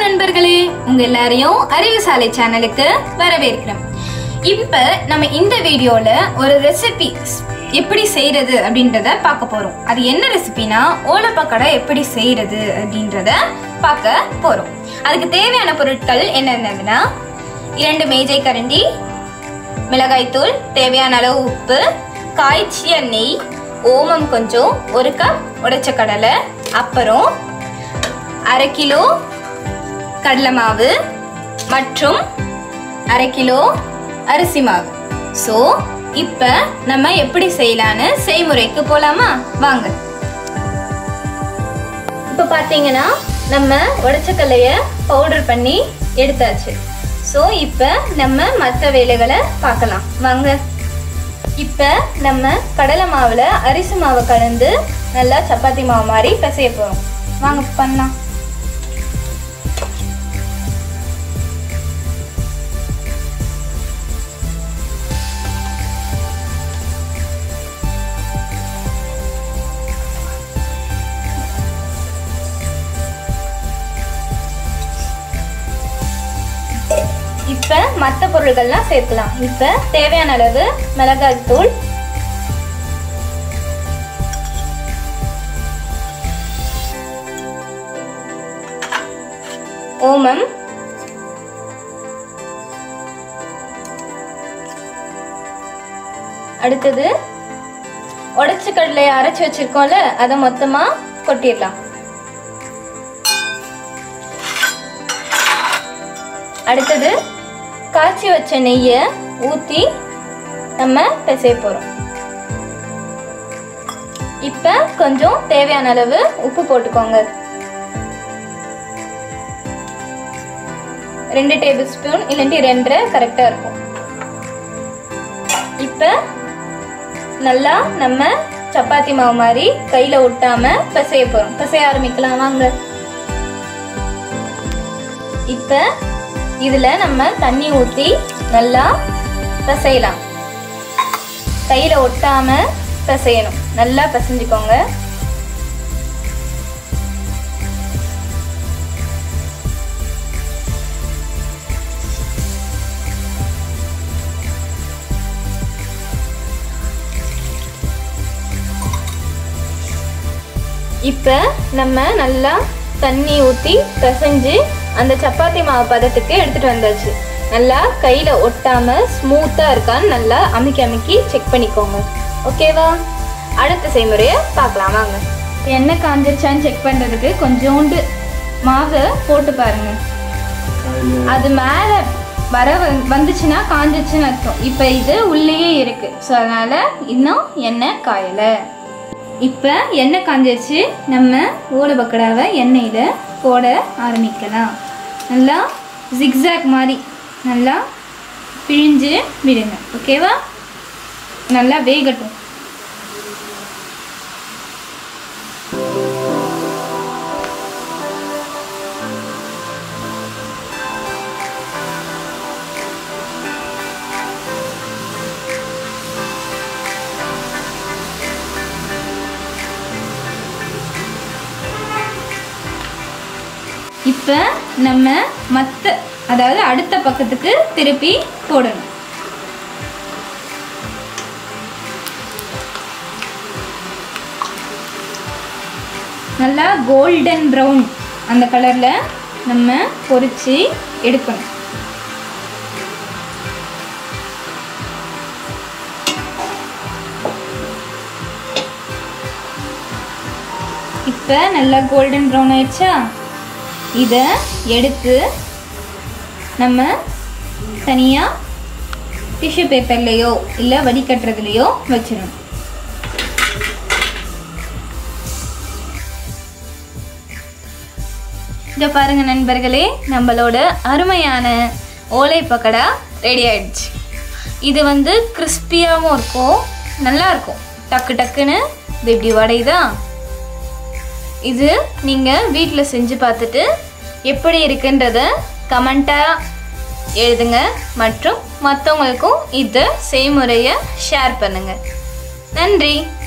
நண்பர்களே உங்க எல்லாரையும் அறிவுசாலை சேனலுக்கு வரவேற்கிறேன் இப்ப நம்ம இந்த வீடியோல ஒரு ரெசிபி எப்படி செய்யறது அப்படின்றத பார்க்க போறோம் அது என்ன ரெசிபினா ஓலப்பக்கடை எப்படி செய்யறது அப்படின்றத பார்க்க போறோம் அதுக்கு தேவையான பொருட்கள் என்னென்னதுன்னா இரண்டு மேஜை கரண்டி மிளகாய்த்தூள் தேவையான அளவு உப்பு காய்ச்சிய நெய் ஓமம் கொஞ்சம் ஒரு கப் உடைச்ச கடலை அப்புறம் அரை கிலோ கடலை மாவு மற்றும் அரை கிலோ அரிசி மாவு ஸோ இப்போ நம்ம எப்படி செய்யலான்னு செய்முறைக்கு போலாமா வாங்க இப்போ பார்த்தீங்கன்னா நம்ம உடச்சக்கல்லைய பவுடர் பண்ணி எடுத்தாச்சு ஸோ இப்போ நம்ம மற்ற வேலைகளை பார்க்கலாம் வாங்க இப்போ நம்ம கடலை மாவில் அரிசி மாவை கலந்து நல்லா சப்பாத்தி மாவு மாதிரி பிசைய போகிறோம் வாங்க பண்ணலாம் இப்போ மற்ற பொருள்கள்லாம் சேர்க்கலாம் இப்போ தேவையான அளவு மிளகாய் தூள் ஓமம் அடுத்தது உடைச்ச கடலையை அரைச்சி வச்சிருக்கோம்ல அதை மொத்தமா கொட்டிடலாம் அடுத்தது காய்ச்சி வச்ச நெய்யை ஊற்றி நம்ம பிசைய போகிறோம் இப்போ கொஞ்சம் தேவையான அளவு உப்பு போட்டுக்கோங்க ரெண்டு டேபிள் ஸ்பூன் இல்லாட்டி ரெண்டரை கரெக்டாக இருக்கும் இப்போ நல்லா நம்ம சப்பாத்தி மாவு மாதிரி கையில் ஒட்டாம பிசைய போகிறோம் பிசைய ஆரம்பிக்கலாம் வாங்க இப்போ இதில் நம்ம தண்ணி ஊற்றி நல்லா பிசையலாம் கையில் ஒட்டாம பிசையணும் நல்லா பிசைஞ்சுக்கோங்க இப்போ நம்ம நல்லா தண்ணி ஊற்றி பிசைஞ்சு அந்த சப்பாத்தி மாவு பதத்துக்கு எடுத்துகிட்டு வந்தாச்சு நல்லா கையில் ஒட்டாமல் ஸ்மூத்தாக இருக்கான்னு நல்லா அமுக்கி அமுக்கி செக் பண்ணிக்கோங்க ஓகேவா அடுத்த செய்முறையை பார்க்கலாம் வாங்க எண்ணெய் காஞ்சிருச்சான்னு செக் பண்ணுறதுக்கு கொஞ்சோண்டு மாவை போட்டு பாருங்க அது மேலே வர வந் வந்துச்சுன்னா காஞ்சிச்சுன்னு அர்த்தம் இப்போ இது உள்ளேயே இருக்குது ஸோ அதனால் இன்னும் எண்ணெய் காயலை இப்போ எண்ணெய் காஞ்சிருச்சு நம்ம ஓலை பக்கடாவை எண்ணெயில் போட ஆரம்பிக்கலாம் நல்லா ஜிக்ஸாக் மாதிரி நல்லா பிழிஞ்சு விடுங்க ஓகேவா நல்லா வேகட்டும் இப்போ நம்ம மற்ற அதாவது அடுத்த பக்கத்துக்கு திருப்பி போடணும் நல்லா கோல்டன் ப்ரௌன் அந்த கலரில் நம்ம பொரிச்சு எடுக்கணும் இப்போ நல்லா கோல்டன் ப்ரௌன் ஆயிடுச்சா இதை எடுத்து நம்ம தனியாக டிஷ்யூ பேப்பர்லேயோ இல்லை வடிகட்டுறதுலையோ வச்சிடணும் இங்கே பாருங்க நண்பர்களே நம்மளோட அருமையான ஓலை பக்கடா ரெடி ஆயிடுச்சு இது வந்து கிறிஸ்பியாகவும் இருக்கும் நல்லா இருக்கும் டக்கு டக்குன்னு இது இப்படி வடையுதா இது நீங்கள் வீட்டில் செஞ்சு பார்த்துட்டு எப்படி இருக்குன்றத கமெண்ட்டாக எழுதுங்க மற்றும் மற்றவங்களுக்கும் இந்த செய்முறையை ஷேர் பண்ணுங்கள் நன்றி